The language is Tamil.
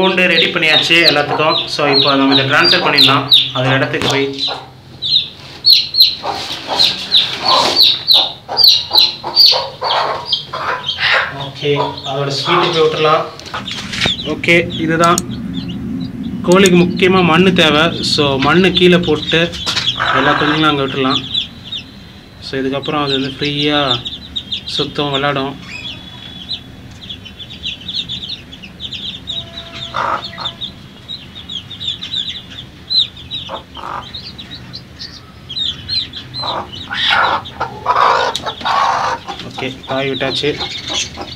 கூண்டு ரெடி பண்ணியாச்சு எல்லாத்துக்கும் ஸோ இப்போ நம்ம இதை ட்ரான்ஸ்ஃபர் பண்ணிடலாம் அது இடத்துக்கு போய் ஓகே அதோட ஸ்வீட்டு போய் விட்டுறலாம் ஓகே இதுதான் கோழிக்கு முக்கியமாக மண் தேவை ஸோ மண் கீழே போட்டு எல்லா குஞ்சுங்களும் அங்கே விட்டுடலாம் ஸோ இதுக்கப்புறம் அது வந்து ஃப்ரீயாக சுத்தம் விளாடும் ஓகே காய் விட்டாச்சு